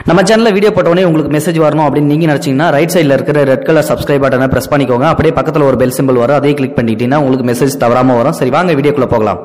நம்ம சேனல்ல வீடியோ போட்டோடனே உங்களுக்கு மெசேஜ் வரணும் அப்படின்னு நீங்க நினைச்சீங்கன்னா ரைட் சைடில் இருக்கிற ரெட் கலர் சப்ஸ்கிரைப் பட்டனை பிரஸ் பண்ணிக்கோங்க அப்படியே பக்கத்தில் ஒரு பெல் சிம்பிள் வரும் அதையும் கிளிக் பண்ணிட்டீங்கன்னா உங்களுக்கு மெசேஜ் தவறாம வரும் சரி வாங்க வீடியோக்குள்ள போகலாம்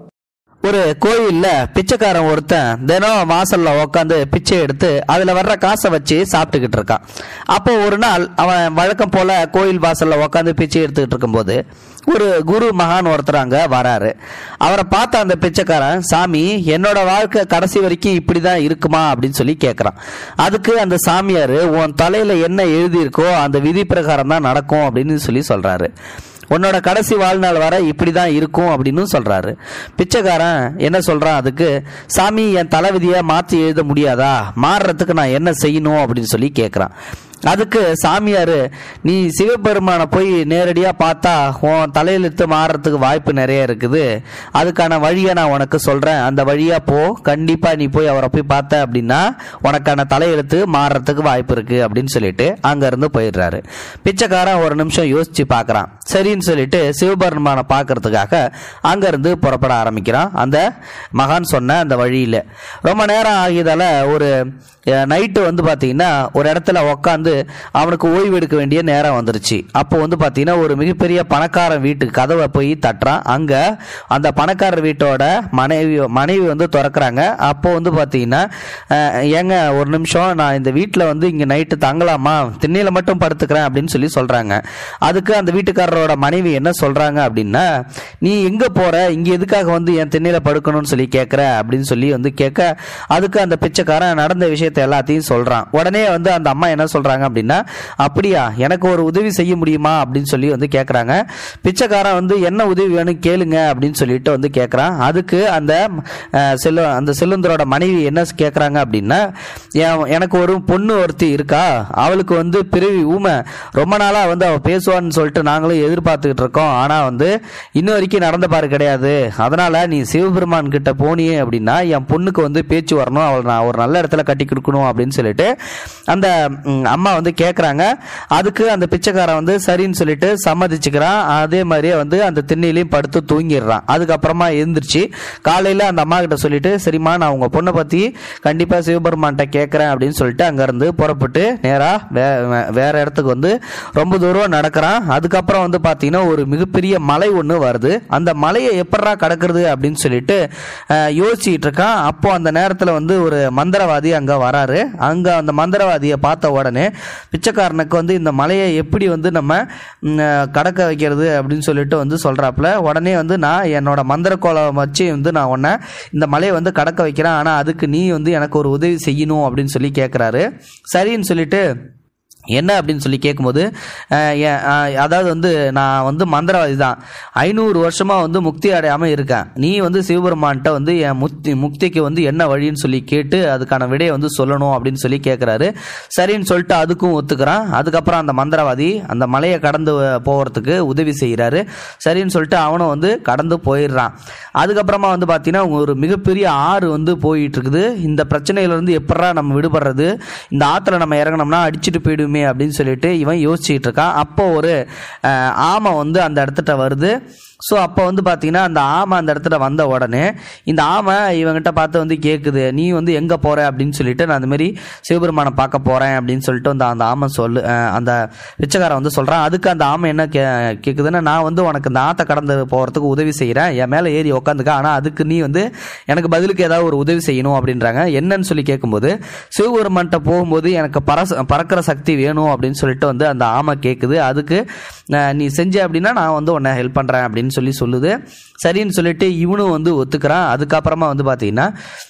ஒரு கோயில்ல பிச்சைக்காரன் ஒருத்தன் தினம் வாசல்ல உட்காந்து பிச்சை எடுத்து அதுல வர்ற காசை வச்சு சாப்பிட்டுக்கிட்டு இருக்கான் அப்போ ஒரு நாள் அவன் வழக்கம் போல கோயில் வாசல்ல உட்காந்து பிச்சை எடுத்துக்கிட்டு இருக்கும்போது ஒரு குரு மகான் ஒருத்தர் அங்க வராரு அவரை பார்த்த அந்த பிச்சைக்காரன் சாமி என்னோட வாழ்க்கை கடைசி வரைக்கும் இப்படிதான் இருக்குமா அப்படின்னு சொல்லி கேட்கறான் அதுக்கு அந்த சாமியார் உன் தலையில என்ன எழுதியிருக்கோ அந்த விதி பிரகாரம் தான் நடக்கும் அப்படின்னு சொல்லி சொல்றாரு உன்னோட கடைசி வாழ்நாள் வர இப்படி தான் இருக்கும் அப்படின்னு சொல்றாரு பிச்சைக்காரன் என்ன சொல்றான் அதுக்கு சாமி என் தலைவிதியை மாற்றி எழுத முடியாதா மாறுறதுக்கு நான் என்ன செய்யணும் அப்படின்னு சொல்லி கேட்குறான் அதுக்கு சாமியார் நீ சிவபெருமானை போய் நேரடியாக பார்த்தா உன் தலையெழுத்து மாறுறதுக்கு வாய்ப்பு நிறைய இருக்குது அதுக்கான வழியை நான் உனக்கு சொல்கிறேன் அந்த வழியாக போ கண்டிப்பாக நீ போய் அவரை போய் பார்த்த அப்படின்னா உனக்கான தலையெழுத்து மாறுறதுக்கு வாய்ப்பு இருக்குது அப்படின்னு சொல்லிட்டு அங்கேருந்து போயிடுறாரு பிச்சைக்காரன் ஒரு நிமிஷம் யோசிச்சு பார்க்குறான் சரின்னு சொல்லிட்டு சிவபெருமானை பார்க்கறதுக்காக அங்கேருந்து புறப்பட ஆரம்பிக்கிறான் அந்த மகான் சொன்ன அந்த வழியில் ரொம்ப நேரம் ஆகியதால ஒரு நைட்டு வந்து பார்த்தீங்கன்னா ஒரு இடத்துல உக்காந்து அவனுக்கு ஓய்வு எடுக்க வேண்டிய நேரம் வந்துருச்சு அப்போ வந்து பார்த்தீங்கன்னா ஒரு மிகப்பெரிய பணக்கார வீட்டுக்கு கதவை போய் தட்டுறான் அங்கே அந்த பணக்கார வீட்டோட மனைவி மனைவி வந்து திறக்கிறாங்க அப்போ வந்து பார்த்தீங்கன்னா அஹ், ஏங்க ஒரு நிமிஷம் நான் இந்த வீட்டில் வந்து இங்கே நைட்டு தங்கலாமா திண்ணையில் மட்டும் படுத்துக்கிறேன் அப்படின்னு சொல்லி சொல்கிறாங்க அதுக்கு அந்த வீட்டுக்காரரோட மனைவி என்ன சொல்கிறாங்க அப்படின்னா நீ எங்கே போகிற இங்கே எதுக்காக வந்து என் திண்ணையில் படுக்கணும்னு சொல்லி கேட்குற அப்படின்னு சொல்லி வந்து கேட்க அதுக்கு அந்த பிச்சைக்காரன் நடந்த விஷயத்தை எல்லாத்தையும் சொல்கிறான் உடனே வந்து அந்த அம்மா என்ன சொல்கிறாங்க அப்படின்னா அப்படியா எனக்கு ஒரு உதவி செய்ய முடியுமா அப்படின்னு சொல்லி வந்து கேட்குறாங்க பிச்சைக்காரன் வந்து என்ன உதவி வேணும் கேளுங்க அப்படின்னு சொல்லிட்டு வந்து கேட்குறான் அதுக்கு அந்த அஹ், செல்வ அந்த செல்வந்தரோட மனைவி என்ன கேட்குறாங்க அப்படின்னா என் எனக்கு ஒரு பொண்ணு ஒருத்தி இருக்கா அவளுக்கு வந்து பிறவி ஊமை ரொம்ப நாளாக வந்து அவள் பேசுவான்னு சொல்லிட்டு நாங்களும் எதிர்பார்த்துக்கிட்டு இருக்கோம் ஆனால் வந்து இன்ன வரைக்கும் நடந்த பாரு கிடையாது அதனால் நீ சிவபெருமான் கிட்ட போனியே அப்படின்னா என் பொண்ணுக்கு வந்து பேச்சு வரணும் அவள் நான் ஒரு நல்ல இடத்துல கட்டி கொடுக்கணும் அப்படின்னு சொல்லிட்டு அந்த ம், அம்மா வந்து கேட்குறாங்க அதுக்கு அந்த பிச்சைக்காரன் வந்து சரின்னு சொல்லிட்டு சம்மதிச்சுக்கிறான் அதே மாதிரியே வந்து அந்த திண்ணையிலையும் படுத்து தூங்கிடுறான் அதுக்கப்புறமா எழுந்திரிச்சு காலையில் அந்த அம்மா கிட்ட சொல்லிட்டு சரிம்மா நான் உங்கள் பொண்ணை பற்றி கண்டிப்பாக சிவபெருமான்கிட்ட கேட்குறேன் அப்படின்னு சொல்லிட்டு அங்கேருந்து புறப்பட்டு நேராக வே வே- வேற இடத்துக்கு வந்து ரொம்ப தூரம் நடக்கிறான் அதுக்கப்புறம் வந்து பார்த்தீங்கன்னா ஒரு மிகப்பெரிய மலை ஒன்று வருது அந்த மலையை எப்படா கடக்கிறது அப்படின்னு சொல்லிட்டு அஹ், யோசிச்சுட்டு இருக்கான் அப்போ அந்த நேரத்தில் வந்து ஒரு மந்திரவாதி அங்கே வராரு அங்கே அந்த மந்திரவாதியை பார்த்த உடனே பிச்சைக்காரனுக்கு வந்து இந்த மலையை எப்படி வந்து நம்ம ம், அஹ், கடக்க வைக்கிறது அப்படின்னு சொல்லிட்டு வந்து சொல்கிறாப்புல உடனே வந்து நான் என்னோட மந்திர கோலம் வச்சு வந்து நான் உன்னை இந்த மலையை வந்து கடக்க வைக்கிறேன் ஆனால் அதுக்கு நீ வந்து எனக்கு ஒரு உதவி செய்யணும் அப்படின்னு சொல்லி கேட்குறாரு சரின்னு சொல்லிட்டு என்ன அப்படின்னு சொல்லி கேட்கும்போது அஹ், என், அஹ், அதாவது வந்து நான் வந்து மந்திரவாதி தான் ஐநூறு வருஷமாக வந்து முக்தி அடையாமல் இருக்கேன் நீ வந்து சிவபெருமான்கிட்ட வந்து என் முக்தி முக்திக்கு வந்து என்ன வழின்னு சொல்லி கேட்டு அதுக்கான விடையை வந்து சொல்லணும் அப்படின்னு சொல்லி கேட்குறாரு சரின்னு சொல்லிட்டு அதுக்கும் ஒத்துக்கிறான் அதுக்கப்புறம் அந்த மந்திரவாதி அந்த மலையை கடந்து போகிறதுக்கு உதவி செய்கிறாரு சரின்னு சொல்லிட்டு அவனும் வந்து கடந்து போயிடுறான் அதுக்கப்புறமா வந்து பார்த்தீங்கன்னா ஒரு மிகப்பெரிய ஆறு வந்து போயிட்டு இருக்குது இந்த பிரச்சனையிலேருந்து எப்படா நம்ம விடுபடுறது இந்த ஆற்றுல நம்ம இறங்கினோம்னா அடிச்சுட்டு போயிடுமே அப்படின்னு சொல்லிட்டு இவன் யோசிச்சுட்டு இருக்கான் அப்போ ஒரு அஹ், ஆமை வந்து அந்த இடத்துட்ட வருது ஸோ அப்போ வந்து பார்த்தீங்கன்னா அந்த ஆமை அந்த இடத்துல வந்த உடனே இந்த ஆமை இவங்கிட்ட பார்த்து வந்து கேட்குது நீ வந்து எங்கே போகிற அப்படின்னு சொல்லிட்டு நான் அந்த மாதிரி சிவபெருமானை பார்க்க போகிறேன் அப்படின்னு சொல்லிட்டு வந்து அந்த ஆமை சொல்லு அஹ், அந்த பிச்சைக்காரன் வந்து சொல்கிறான் அதுக்கு அந்த ஆமை என்ன கே கேட்குதுன்னா நான் வந்து உனக்கு இந்த ஆற்றை கடந்து போகிறதுக்கு உதவி செய்கிறேன் என் மேலே ஏறி உக்காந்துக்க ஆனால் அதுக்கு நீ வந்து எனக்கு பதிலுக்கு ஏதாவது ஒரு உதவி செய்யணும் அப்படின்றாங்க என்னன்னு சொல்லி கேட்கும்போது சிவபெருமான்கிட்ட போகும்போது எனக்கு பரச பறக்கிற சக்தி வேணும் அப்படின்னு சொல்லிட்டு வந்து அந்த ஆமை கேட்குது அதுக்கு அஹ், நீ செஞ்ச அப்படின்னா நான் வந்து உன்னை ஹெல்ப் பண்ணுறேன் அப்படின்னு சொல்லி சொல்லுது சரின்னு சொல்லிட்டு இவனும் வந்து ஒத்துக்கிறான் அதுக்கப்புறமா வந்து பார்த்தீங்கன்னா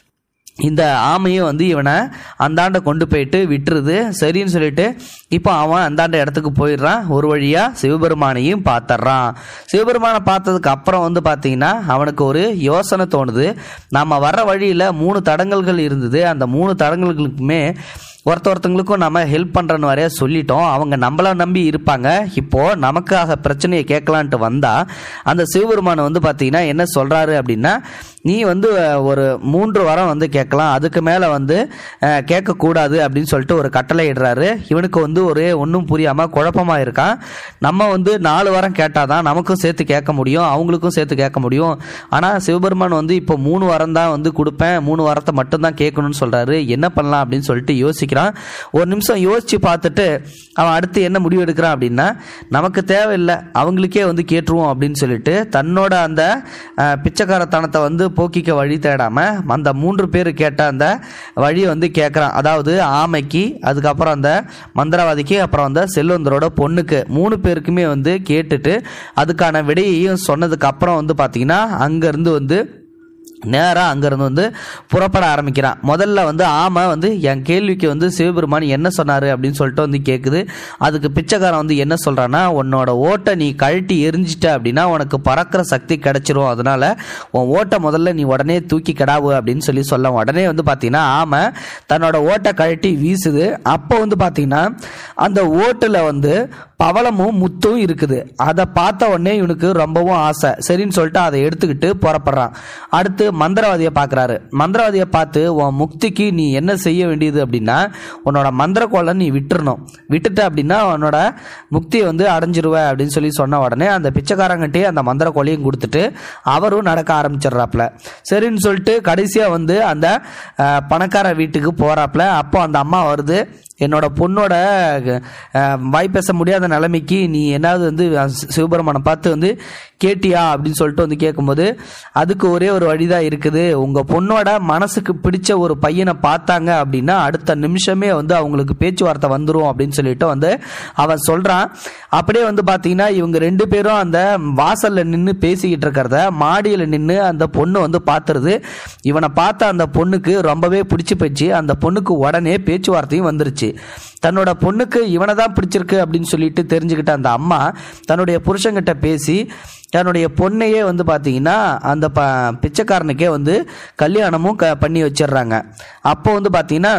இந்த ஆமையும் வந்து இவனை அந்தாண்ட கொண்டு போயிட்டு விட்டுருது சரின்னு சொல்லிட்டு இப்போ அவன் அந்தாண்ட இடத்துக்கு போயிடுறான் ஒரு வழியா சிவபெருமானையும் பார்த்துட்றான் சிவபெருமானை பார்த்ததுக்கு அப்புறம் வந்து பார்த்தீங்கன்னா அவனுக்கு ஒரு யோசனை தோணுது நம்ம வர்ற வழியில் மூணு தடங்கல்கள் இருந்தது அந்த மூணு தடங்கல்களுக்குமே ஒருத்த ஒருத்தங்களுக்கும் நம்ம ஹெல்ப் பண்ணுறன்னு வரைய சொல்லிட்டோம் அவங்க நம்மள நம்பி இருப்பாங்க இப்போ நமக்காக பிரச்சனையை கேட்கலான்ட்டு வந்தா அந்த சிவபெருமான் வந்து பார்த்தீங்கன்னா என்ன சொல்றாரு அப்படின்னா நீ வந்து அஹ், ஒரு மூன்று வாரம் வந்து கேட்கலாம் அதுக்கு மேலே வந்து அஹ், கேட்கக்கூடாது அப்படின்னு சொல்லிட்டு ஒரு கட்டளை இடுறாரு இவனுக்கு வந்து ஒரு ஒன்றும் புரியாமல் குழப்பமாக இருக்கான் நம்ம வந்து நாலு வாரம் கேட்டாதான் நமக்கும் சேர்த்து கேட்க முடியும் அவங்களுக்கும் சேர்த்து கேட்க முடியும் ஆனால் சிவபெருமான் வந்து இப்போ மூணு வாரம் தான் வந்து கொடுப்பேன் மூணு வாரத்தை மட்டும்தான் கேட்கணும்னு சொல்கிறாரு என்ன பண்ணலாம் அப்படின்னு சொல்லிட்டு யோசிக்கிறான் ஒரு நிமிஷம் யோசிச்சு பார்த்துட்டு அவன் அடுத்து என்ன முடிவு எடுக்கிறான் அப்படின்னா நமக்கு தேவையில்லை அவங்களுக்கே வந்து கேட்டுருவோம் அப்படின்னு சொல்லிட்டு தன்னோட அந்த அஹ், பிச்சைக்காரத்தனத்தை வந்து போக்கிக்க வழி தேடாம அந்த மூன்று பேர் கேட்ட அந்த வழியை வந்து கேட்குறான் அதாவது ஆமைக்கு அதுக்கப்புறம் அந்த மந்திரவாதிக்கு அப்புறம் அந்த செல்வந்தரோட பொண்ணுக்கு மூணு பேருக்குமே வந்து கேட்டுட்டு அதுக்கான விடையையும் சொன்னதுக்கு அப்புறம் வந்து பார்த்தீங்கன்னா அங்கேருந்து வந்து நேராக அங்கேருந்து வந்து புறப்பட ஆரம்பிக்கிறான் முதல்ல வந்து ஆமை வந்து என் கேள்விக்கு வந்து சிவபெருமான் என்ன சொன்னார் அப்படின்னு சொல்லிட்டு வந்து கேட்குது அதுக்கு பிச்சைக்காரன் வந்து என்ன சொல்கிறான்னா உன்னோட ஓட்டை நீ கழட்டி எரிஞ்சிட்ட அப்படின்னா உனக்கு பறக்கிற சக்தி கிடைச்சிரும் அதனால உன் ஓட்டை முதல்ல நீ உடனே தூக்கி கிடாவு அப்படின்னு சொல்லி சொல்ல உடனே வந்து பார்த்தீங்கன்னா ஆமை தன்னோட ஓட்டை கழட்டி வீசுது அப்போ வந்து பார்த்தீங்கன்னா அந்த ஓட்டில் வந்து பவளமும் முத்தும் இருக்குது அதை பார்த்த உடனே இவனுக்கு ரொம்பவும் ஆசை சரின்னு சொல்லிட்டு அதை எடுத்துக்கிட்டு புறப்படுறான் அடுத்து மந்திரவாதியை பார்க்குறாரு மந்திரவாதியை பார்த்து உன் முக்திக்கு நீ என்ன செய்ய வேண்டியது அப்படின்னா உன்னோட மந்திர கோலை நீ விட்டுறணும் விட்டுட்ட அப்படின்னா உன்னோட முக்தியை வந்து அடைஞ்சிருவ அப்படின்னு சொல்லி சொன்ன உடனே அந்த பிச்சைக்காரங்கிட்டே அந்த மந்திர கோலையும் கொடுத்துட்டு அவரும் நடக்க ஆரம்பிச்சிடுறாப்புல சரின்னு சொல்லிட்டு கடைசியாக வந்து அந்த அஹ், பணக்கார வீட்டுக்கு போகிறாப்புல அப்போ அந்த அம்மா வருது என்னோட பொண்ணோட அஹ், வாய் பேச முடியாத நிலைமைக்கு நீ என்னாவது வந்து சி- சிவபெருமானை பார்த்து வந்து கேட்டியா அப்படின்னு சொல்லிட்டு வந்து கேட்கும்போது அதுக்கு ஒரே ஒரு வழிதான் இருக்குது உங்க பொண்ணோட மனசுக்கு பிடிச்ச ஒரு பையனை பார்த்தாங்க அப்படின்னா அடுத்த நிமிஷமே வந்து அவங்களுக்கு பேச்சுவார்த்தை வந்துரும் அப்படின்னு சொல்லிட்டு வந்து அவன் சொல்றான் அப்படியே வந்து பாத்தீங்கன்னா இவங்க ரெண்டு பேரும் அந்த வாசல்ல நின்று பேசிக்கிட்டு இருக்கிறத மாடியில நின்று அந்த பொண்ணு வந்து பார்த்துருது இவனை பார்த்த அந்த பொண்ணுக்கு ரொம்பவே பிடிச்சு போச்சு அந்த பொண்ணுக்கு உடனே பேச்சுவார்த்தையும் வந்துருச்சு தன்னோட பொண்ணுக்கு இவனை தான் பிடிச்சிருக்கு அப்படின்னு சொல்லிட்டு தெரிஞ்சுக்கிட்ட அந்த அம்மா தன்னுடைய புருஷன்கிட்ட பேசி தன்னுடைய பொண்ணையே வந்து பார்த்தீங்கன்னா அந்த ப பிச்சைக்காரனுக்கே வந்து கல்யாணமும் க பண்ணி வச்சிடுறாங்க அப்போ வந்து பார்த்தீங்கன்னா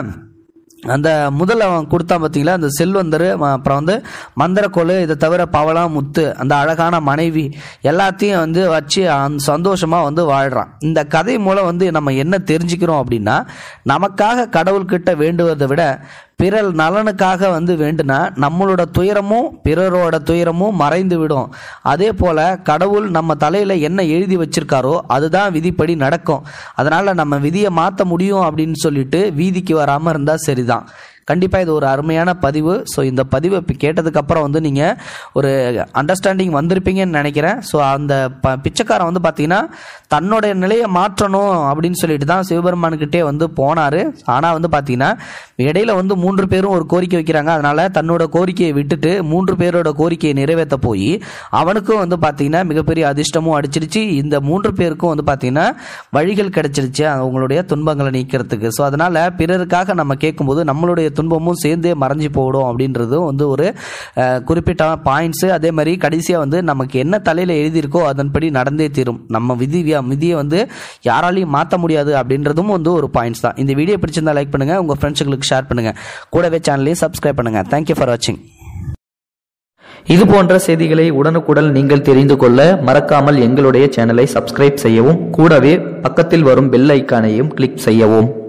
அந்த முதல்ல அவன் கொடுத்தான் பார்த்தீங்களா அந்த செல்வந்தர் ம- அப்புறம் வந்து மந்திரக்கோள் இதை தவிர பவளம் முத்து அந்த அழகான மனைவி எல்லாத்தையும் வந்து வச்சு அந்த சந்தோஷமாக வந்து வாழ்கிறான் இந்த கதை மூலம் வந்து நம்ம என்ன தெரிஞ்சுக்கிறோம் அப்படின்னா நமக்காக கடவுள்கிட்ட வேண்டுவதை விட பிறர் நலனுக்காக வந்து வேண்டுனா நம்மளோட துயரமும் பிறரோட துயரமும் மறைந்து விடும் அதே போல கடவுள் நம்ம தலையில என்ன எழுதி வச்சிருக்காரோ அதுதான் விதிப்படி நடக்கும் அதனால நம்ம விதியை மாற்ற முடியும் அப்படின்னு சொல்லிட்டு வீதிக்கு வராம இருந்தா சரிதான் கண்டிப்பாக இது ஒரு அருமையான பதிவு ஸோ இந்த பதிவை இப்போ கேட்டதுக்கப்புறம் வந்து நீங்கள் ஒரு அண்டர்ஸ்டாண்டிங் வந்திருப்பீங்கன்னு நினைக்கிறேன் ஸோ அந்த ப பிச்சைக்காரன் வந்து பார்த்தீங்கன்னா தன்னுடைய நிலையை மாற்றணும் அப்படின்னு சொல்லிட்டு தான் சிவபெருமானுக்கிட்டே வந்து போனார் ஆனால் வந்து பார்த்தீங்கன்னா இடையில வந்து மூன்று பேரும் ஒரு கோரிக்கை வைக்கிறாங்க அதனால தன்னோட கோரிக்கையை விட்டுட்டு மூன்று பேரோட கோரிக்கையை நிறைவேற்ற போய் அவனுக்கும் வந்து பார்த்தீங்கன்னா மிகப்பெரிய அதிர்ஷ்டமும் அடிச்சிருச்சு இந்த மூன்று பேருக்கும் வந்து பார்த்தீங்கன்னா வழிகள் கிடைச்சிருச்சு அவங்களுடைய துன்பங்களை நீக்கிறதுக்கு ஸோ அதனால பிறருக்காக நம்ம கேட்கும்போது நம்மளுடைய துன்பமும் சேர்ந்தே மறைஞ்சு போடும் அப்படின்றதும் வந்து ஒரு அஹ், குறிப்பிட்ட பாயிண்ட்ஸு அதே மாதிரி கடைசியாக வந்து நமக்கு என்ன தலையில் எழுதியிருக்கோ அதன்படி நடந்தே தீரும் நம்ம விதி விதியை வந்து யாராலையும் மாற்ற முடியாது அப்படின்றதும் வந்து ஒரு பாயிண்ட்ஸ் தான் இந்த வீடியோ பிடிச்சிருந்தா லைக் பண்ணுங்க உங்க ஃப்ரெண்ட்ஸுங்களுக்கு ஷேர் பண்ணுங்க கூடவே சேனலையும் சப்ஸ்கிரைப் பண்ணுங்க தேங்க்யூ ஃபார் வாட்சிங் இது போன்ற செய்திகளை உடனுக்குடன் நீங்கள் தெரிந்து கொள்ள மறக்காமல் எங்களுடைய சேனலை சப்ஸ்கிரைப் செய்யவும் கூடவே பக்கத்தில் வரும் பெல் ஐக்கானையும் கிளிக் செய்யவும்